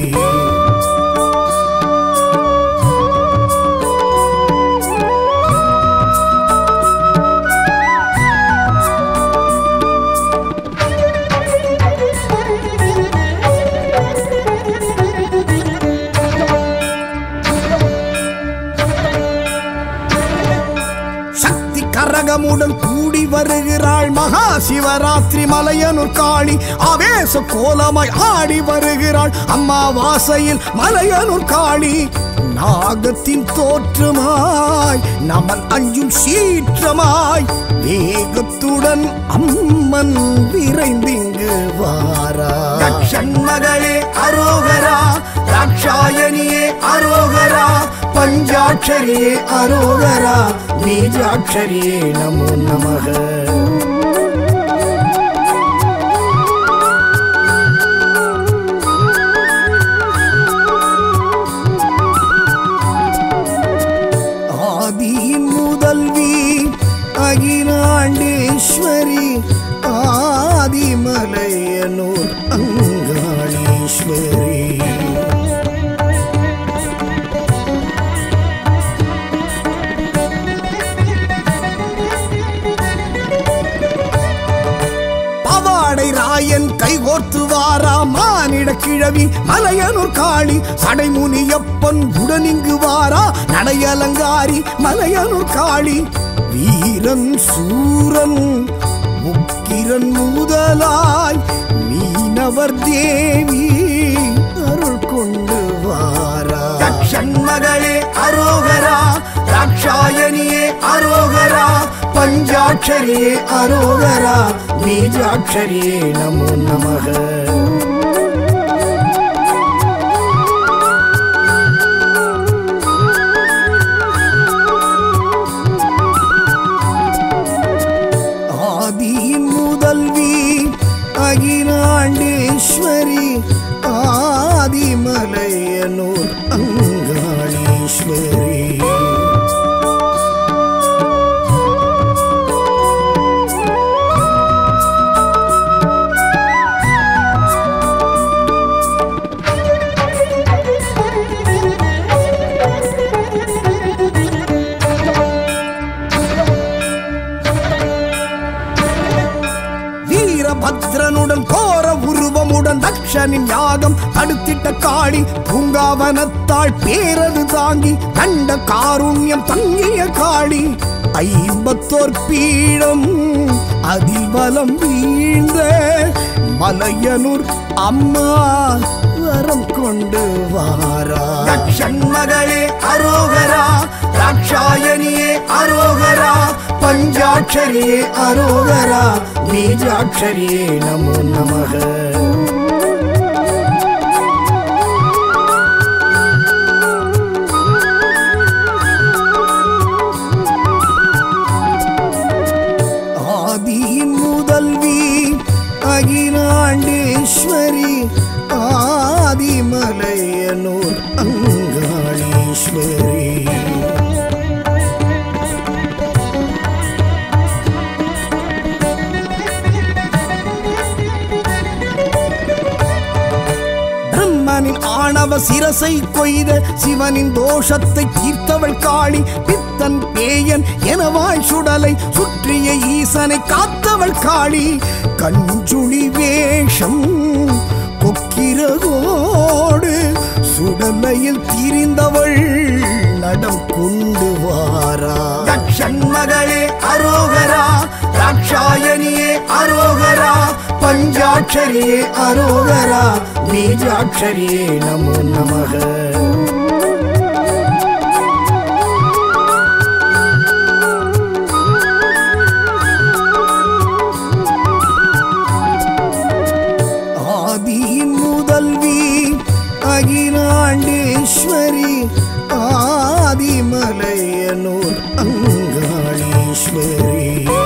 Speaker 4: சக்தி கரகமுடன் கூடி வருகிறாள் மகா சிவராத்திரி மலையனூர் காளி ஆவேச கோலமாய் ஆடி வருகிறாள் அம்மாவாசையில் மலையனூர் காளி நாகத்தின் தோற்றமாய் நமன் அஞ்சும் சீற்றமாய் வேகத்துடன் அம்மன் விரைந்திங்கு வாரா தக்ஷன் மகளே அரோகரா தாட்சாயணியே அரோகரா பஞ்சாட்சரியே அரோகரா பீஜாட்சரியே நமோ நமக ஆதியின் முதல்வி அகிலாண்டேஸ்வரி ஆதிமலையனூர் அங்காளீஸ்வரி பவாடை ராயன் கைகோர்த்து வாரா மானிட கிழவி மலையனூர் காளி சடைமுனியப்பன் உடனிங்கு வாரா நடையலங்காரி மலையனூர் காளி வீரன் சூரன் முக்கிரன் முதலாய் மீனவர் தேவி அருள் கொண்டு வாரா தக்ஷன் மகளே அரோகரா தாட்சாயணியே அரோகரா பஞ்சாட்சரியே அரோகரா பீஜாட்சரியே நமோ நமக ஆதியின் முதல்வி அகிலாண்டேஸ்வரி ஆதிமலையனூர் அங்காளீஸ்வரி வீரபத்ரனுடன் கோர உருவமுடன் தக்ஷனின் யாகம் தடுத்திட்ட காளி பூங்காவனத்தாள் பேரது தாங்கி கண்ட காருண்யம் தங்கிய காளி ஐம்பத்தோர் பீடம் அதிபலம் வீழ்ந்த மலையனூர் அம்மா வரம் கொண்டு வாரா தக்ஷன் மகளே அரோகரா ராட்சாயணியே அரோகரா பஞ்சாட்சரியே அரோகரா பீஜாட்சரியே நமோ நமக ஆதியின் முதல்வி அகிலாண்டேஸ்வரி ஆதிமலையனூர் அங்காளீஸ்வரி பிரம்மனின் ஆணவ சிரசை கொய்த சிவனின் தோஷத்தை தீர்த்தவள் காளி பித்தன் பேயன் எனவாய் சுடலை சுற்றிய ஈசனை காத்தவள் காளி கஞ்சுளி வேஷம் கொக்கிரகோடு சுடலையில் திரிந்தவள் நடம் கொண்டு வாரா தக்ஷன் மகளே அரோகரா ராட்சாயணியே அரோகரா பஞ்சாட்சரியே அரோகரா பீஜாட்சரியே நமோ நமக ஆதியின் முதல்வி அகிலாண்டேஸ்வரி ஆதிமலையனூர் அங்காளீஸ்வரி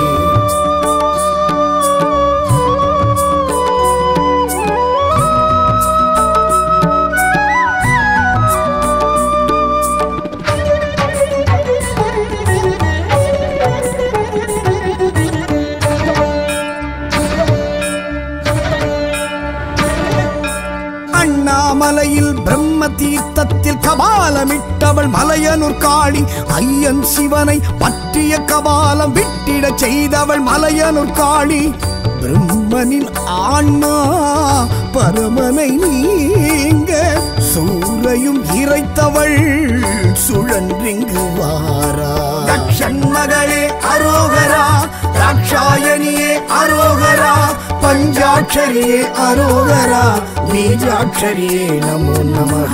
Speaker 4: அண்ணாமலையில் பிரம்ம தீர்த்தத்தில் கபாலமிட்டவள் மலையனூர் காளி ஐயன் சிவனை பற்றிய கபாலம் விட்டிட செய்தவள் மலையனூர் காளி பிரம்மனின் ஆன்மா பரமனை நீங்க சூரையும் இறைத்தவள் சுழன்றிங்கு வாரா தக்ஷன் மகளே அரோகரா ராட்சாயணியே அரோகரா பஞ்சாட்சரியே அரோகரா பீஜாட்சரியே நமோ நமக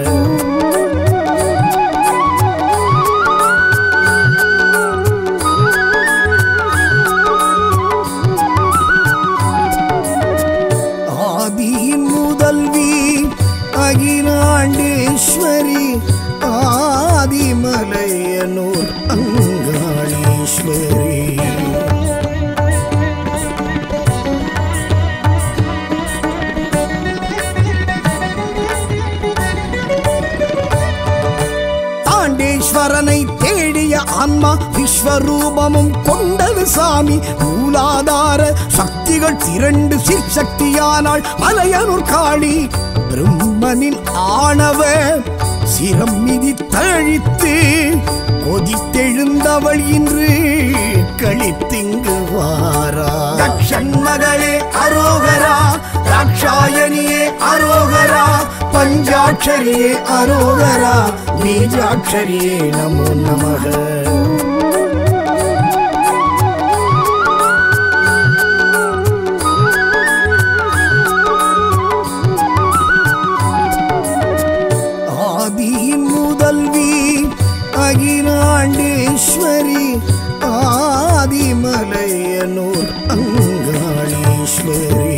Speaker 4: ஆதியின் முதல்வி அகிலாண்டேஸ்வரி ஆதிமலையனூர் அங்காளீஸ்வரி தாண்டேஸ்வரனை தேடிய ஆன்மா விஸ்வரூபமும் கொண்டது சாமி மூலாதார சக்திகள் திரண்டு சிற்சக்தியானாள் மலையனூர் காளி பிரம்மனின் ஆணவ சிரம் மிதி தழித்து கொதித்தெழுந்தவள் இன்று கழித்திங்கு வாரா தக்ஷன் மகளே அரோகரா ராட்சாயணியே அரோகரா பஞ்சாட்சரியே அரோகரா பீஜாட்சரியே நமோ நமக ஆதியின் முதல்வி அகிலா அகிலாண்டேஸ்வரி ஆதிமலையனூர் அங்காளீஸ்வரி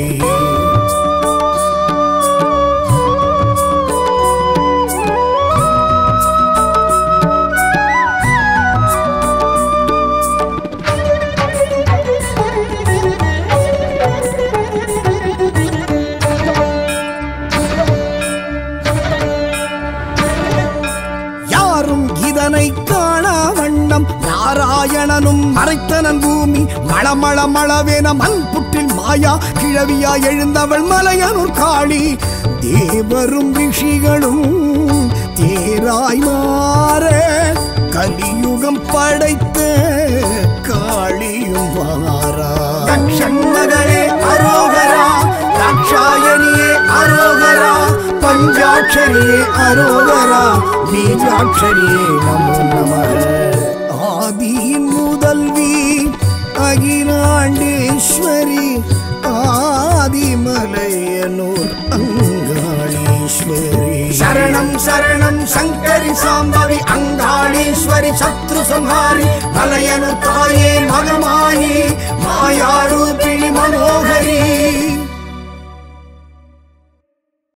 Speaker 4: யாரும் இதனை காணா வண்ணம் நாராயணனும் மறைத்தனன் பூமி மளமள மளவென மண் புற்றில் மாயா கிழவியா எழுந்தவள் மலையனூர் காளி தேவரும் ரிஷிகளும் தேராய் மாற கலியுகம் படைத்த காளியும் வாரா மகளே அரோகரா தாட்சாயணியே அரோகரா பஞ்சாட்சரியே அரோகரா பீஜாட்சரியே நமோ நமக ஆதியின் முதல்வி அகிலாண்டேஸ்வரி ஆதிமலையனூர் அங்காளீஸ்வரி சரணம் சரணம் சங்கரி சாம்பவி அங்காளீஸ்வரி சத்ரு சம்ஹாரி மலையனூர் தாயே மகா